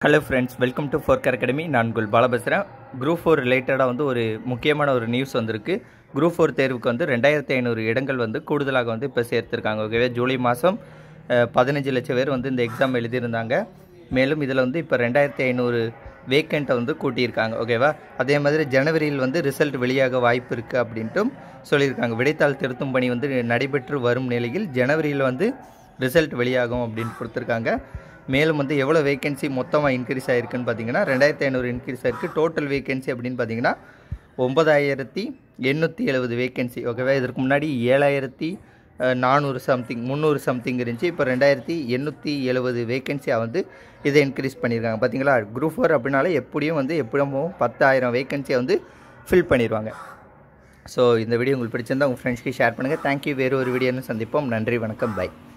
hello friends welcome to fork academy நான் குல் பாலா பேசுகிறேன் குரூப் ஃபோர் ரிலேட்டடாக வந்து ஒரு முக்கியமான ஒரு நியூஸ் வந்திருக்கு குரூப் ஃபோர் தேர்வுக்கு வந்து ரெண்டாயிரத்தி ஐநூறு இடங்கள் வந்து கூடுதலாக வந்து இப்போ சேர்த்துருக்காங்க ஓகேவா ஜூலை மாதம் பதினஞ்சு லட்சம் பேர் வந்து இந்த எக்ஸாம் எழுதியிருந்தாங்க மேலும் இதில் வந்து இப்போ ரெண்டாயிரத்தி ஐநூறு வேக்கண்ட்டை வந்து கூட்டியிருக்காங்க ஓகேவா அதே மாதிரி ஜனவரியில் வந்து ரிசல்ட் வெளியாக வாய்ப்பு இருக்குது அப்படின்ட்டும் சொல்லியிருக்காங்க விடைத்தாள் திருத்தும் பணி வந்து நடைபெற்று வரும் நிலையில் ஜனவரியில் வந்து ரிசல்ட் வெளியாகும் அப்படின்னு கொடுத்துருக்காங்க மேலும் வந்து எவ்வளோ வேகன்சி மொத்தமாக இன்க்ரீஸ் ஆகிருக்குன்னு பார்த்தீங்கன்னா ரெண்டாயிரத்தி ஐநூறு இன்க்ரீஸ் ஆயிருக்கு டோட்டல் வேகன்சி அப்படின்னு பார்த்தீங்கன்னா ஒன்பதாயிரத்தி எண்ணூற்றி எழுபது வேகன்சி ஓகேவா இதற்கு முன்னாடி ஏழாயிரத்தி நானூறு சம்திங் முந்நூறு சம்திங் இருந்துச்சு இப்போ ரெண்டாயிரத்தி எண்ணூற்றி எழுபது வேகன்சியாக வந்து இதை இன்க்ரீஸ் பண்ணியிருக்காங்க பார்த்தீங்களா குரூப் ஃபோர் அப்படின்னாலே எப்படியும் வந்து எப்படியும் பத்தாயிரம் வேகன்சியை வந்து ஃபில் பண்ணிடுவாங்க ஸோ இந்த வீடியோ உங்களுக்கு பிடிச்சிருந்தா உங்கள் ஃப்ரெண்ட்ஸ்க்கு ஷேர் பண்ணுங்கள் தேங்க்யூ வேறு ஒரு வீடியோன்னு சந்திப்போம் நன்றி வணக்கம் பை